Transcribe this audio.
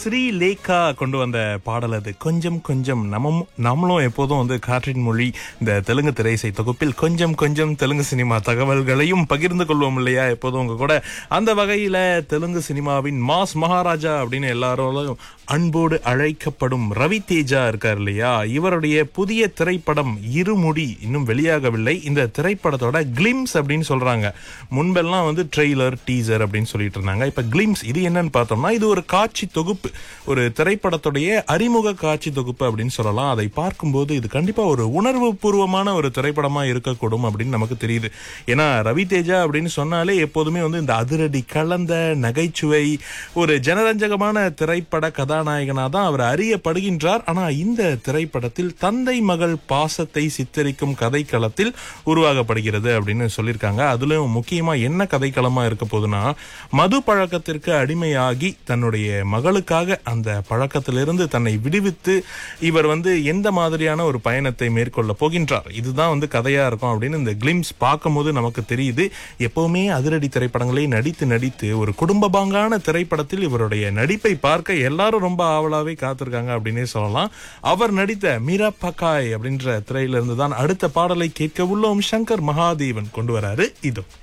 ஸ்ரீலேகா கொண்டு வந்த பாடல் அது கொஞ்சம் கொஞ்சம் நம்ம நம்மளும் எப்போதும் வந்து காற்றின் மொழி இந்த தெலுங்கு திரைசை தொகுப்பில் கொஞ்சம் கொஞ்சம் தெலுங்கு சினிமா தகவல்களையும் பகிர்ந்து கொள்வோம் இல்லையா எப்போதும் உங்க கூட அந்த வகையில தெலுங்கு சினிமாவின் மாஸ் மகாராஜா அப்படின்னு எல்லாரும் அன்போடு அழைக்கப்படும் ரவி தேஜா இருக்கார் இல்லையா இவருடைய புதிய திரைப்படம் இருமுடி இன்னும் வெளியாகவில்லை இந்த திரைப்படத்தோட கிளிம்ஸ் அப்படின்னு சொல்றாங்க முன்பெல்லாம் வந்து ட்ரெய்லர் டீசர் அப்படின்னு சொல்லிட்டு இருந்தாங்க இப்ப கிளிம்ஸ் இது என்னன்னு பார்த்தோம்னா இது ஒரு காட்சி தொகுப்பு ஒரு திரைப்படத்துடைய அறிமுக காட்சி தொகுப்பு அப்படின்னு சொல்லலாம் அதை பார்க்கும்போது இது கண்டிப்பா ஒரு உணர்வு பூர்வமான ஒரு திரைப்படமா இருக்கக்கூடும் அப்படின்னு நமக்கு தெரியுது ஏன்னா ரவி தேஜா அப்படின்னு சொன்னாலே எப்போதுமே வந்து இந்த அதிரடி கலந்த நகைச்சுவை ஒரு ஜனரஞ்சகமான திரைப்பட கதாநாயகனா தான் அவர் அறியப்படுகின்றார் ஆனா இந்த திரைப்படத்தில் தந்தை மகள் பாசத்தை சித்தரிக்கும் கதைக்களத்தில் உருவாகப்படுகிறது அப்படின்னு சொல்லியிருக்காங்க அதுலயும் முக்கியமா என்ன கதைக்களமா இருக்க போகுதுன்னா மது பழக்கத்திற்கு அடிமையாகி தன்னுடைய மகளுக்காக அந்த பழக்கத்திலிருந்து தன்னை விடுவித்து இவர் வந்து எந்த மாதிரியான ஒரு பயணத்தை மேற்கொள்ள போகின்றார் இதுதான் வந்து கதையா இருக்கும் அப்படின்னு இந்த கிளிம்ஸ் பார்க்கும்போது நமக்கு தெரியுது எப்பவுமே அதிரடி திரைப்படங்களை நடித்து நடித்து ஒரு குடும்ப பாங்கான திரைப்படத்தில் இவருடைய நடிப்பை பார்க்க எல்லாரும் ரொம்ப ஆவலாவே காத்திருக்காங்க அப்படின்னே சொல்லலாம் அவர் நடித்த மீரா பக்காய் அப்படின்ற திரையிலிருந்து தான் அடுத்த பாடலை கேட்க உள்ளோம் சங்கர் மகாதேவன் கொண்டு வராரு இதோ